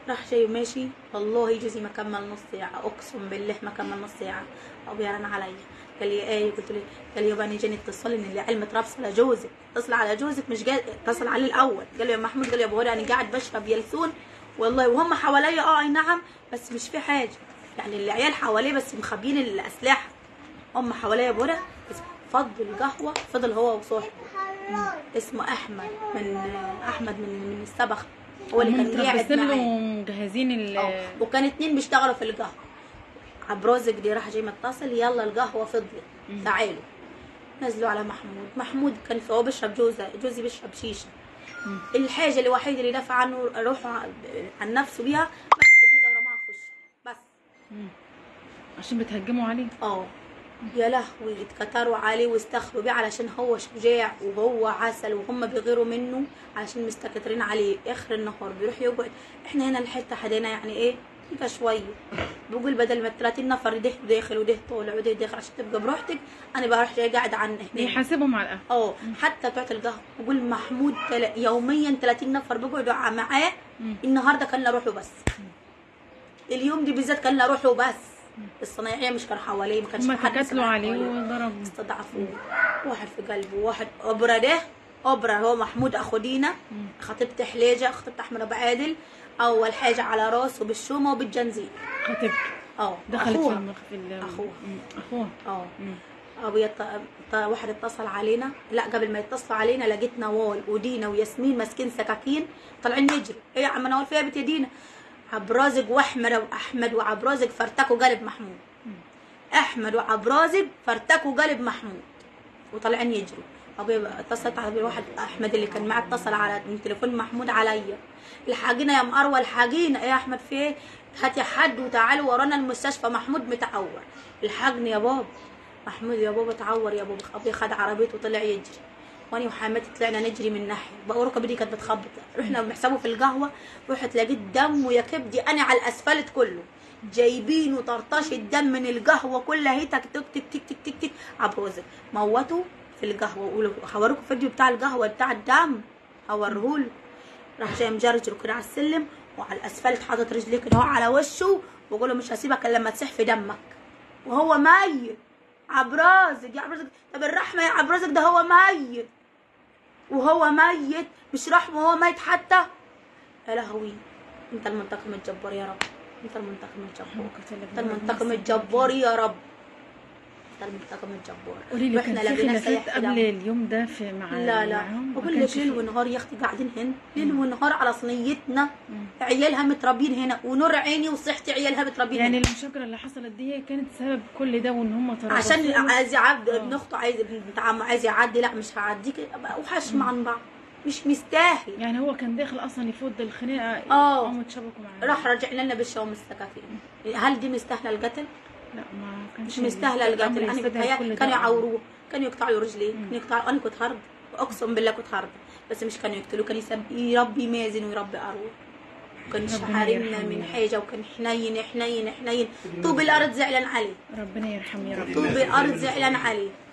راح جاي ماشي والله جوزي ما كمل نص ساعه اقسم بالله ما كمل نص ساعه ابويا رن عليا قال لي ايه قلت له قال لي يابا انا جاني اتصل ان العيال مترابصه لجوزك اتصل على جوزك مش جاي اتصل عليه الاول قال لي يا محمود قال لي يا ابو هدى انا قاعد بشرب يلسون والله وهم حواليا اه اي نعم بس مش في حاجه يعني العيال حواليه بس مخبيين الاسلحه هم حواليا يا ابو هدى بس فضل القهوه فضل هو وصاحبه اسمه احمد من احمد من من السبخ هو اللي كان قاعد متربصين له معاه ومجهزين ال اه وكان اتنين بيشتغلوا في القهوه عبرازك دي راح جاي متصل يلا القهوه فضلت تعالوا نزلوا على محمود محمود كان في هو بيشرب جوزه جوزي بيشرب شيشه الحاجه الوحيده اللي دافع عنه روحه عن- عن نفسه بيها مسك الجوزه ورماها في وشه بس مم. عشان بتهجموا عليه اه يا لهوي اتكتروا عليه واستخفوا بيه علشان هو شجاع وهو عسل وهم بيغيروا منه علشان مستكترين عليه اخر النهار بيروح يقعد احنا هنا الحته حدينا يعني ايه يبقى شويه بقول بدل ما 30 نفر ده داخل وده طالع وده داخل عشان تبقى براحتك انا بروح جاي قاعد عن هنا بيحاسبهم على القهوه اه حتى بتوعت القهوه بقول محمود تل... يوميا 30 نفر بيقعدوا ع- معاه مم. النهارده كان له روحه بس اليوم دي بالذات كان له روحه بس الصنايعيه مش كان حواليه ما كانش هم في حد تكاتلوا سمع عليه حواليه. وضربوا استضعفوه واحد في قلبه واحد أبرة ده أبرة هو محمود أخو دينا خطيبة حليجة خطيبة أحمد أبو عادل أول حاجة على راسه بالشومة وبالجنزير خطيبته اه دخلت في أخوها المخ في ال- أخوها. مم. اخوها اه مم. ابويا ط- ط- واحد اتصل علينا لا قبل ما يتصلوا علينا لقيت نوال ودينا وياسمين ماسكين سكاكين طالعين نجري ايه يا عم نوال فيها بنت يا دينا عبرازق واحمد واحمد وعبرازق فرتكوا قلب محمود احمد وعبرازق فرتكوا قلب محمود وطالعين يجروا ابويا اتصلت على واحد احمد اللي كان معاه اتصل على من تليفون محمود عليا الحاجينا يا مروه الحاجينا ايه يا احمد في ايه هات يا حد وتعالوا ورانا المستشفى محمود متعور الحقني يا بابا محمود يا بابا تعور يا بابا ابويا خد عربيته وطلع يجري وانا وحماتي طلعنا نجري من ناحيه بقى ركبي دي كانت بتخبط رحنا بنحسبه في القهوه رحت لقيت دم ويا كبدي انا على الاسفلت كله جايبين وطرطش الدم من القهوه كلها هي تك تك تك تك تك تك, تك عبروزه موتوا في القهوه وقولوا هوريكم فيديو بتاع القهوه بتاع الدم هوريهولكم راح جاي مجرجر كده على السلم وعلى الاسفلت حاطط رجليه كده اهو على وشه وبقول له مش هسيبك الا لما تسح في دمك وهو ميت عبرازق يا عبرازق طب الرحمه يا عبرازق ده هو ميت وهو ميت مش رحمه وهو ميت حتى يا لهوي انت المنتقم الجبار يا رب انت المنتقم الجبار انت المنتقم الجبار يا رب انت المنتقم الجبار قولي لي كان واحنا في لقينا خلافات سايح قبل دم. اليوم ده في مع لا لا معاهم ما بقول كانش لك في- ليل ونهار يا اختي قاعدين هنا ليل ونهار على صينيتنا مم. عيالها متربين هنا ونور عيني وصحتي عيالها متربين يعني هنا المشاجره اللي حصلت دي هي كانت سبب كل ده وان هم تربصوا عشان عايز يعدي آه. ابن اخته عايز ابن بنت عمه عايز يعدي لا مش هعديك أبقى وحشم عن بعض مش مستاهل يعني هو كان داخل اصلا يفض الخناقه آه. قاموا اتشبكوا معاه راح رجع لنا بالشوم السكاكين هل دي مستاهله القتل؟ لا ما كانش مش مستاهله القتل الأمر انا يستدعي بتهيأ كل ده. كانوا يعوروه كانوا يقطعوا له رجليه كانوا يقطعوا انا كنت هرب اقسم بالله كنت هرب بس مش كانوا يقتلوه كان يسب يربي مازن ويربي اروح وكان ربنا حارمنا يرحمه من يا رب. حاجه وكان حنين حنين حنين طوب الارض زعلان عليه ربنا يرحم يا رب طوب الارض زعلان عليه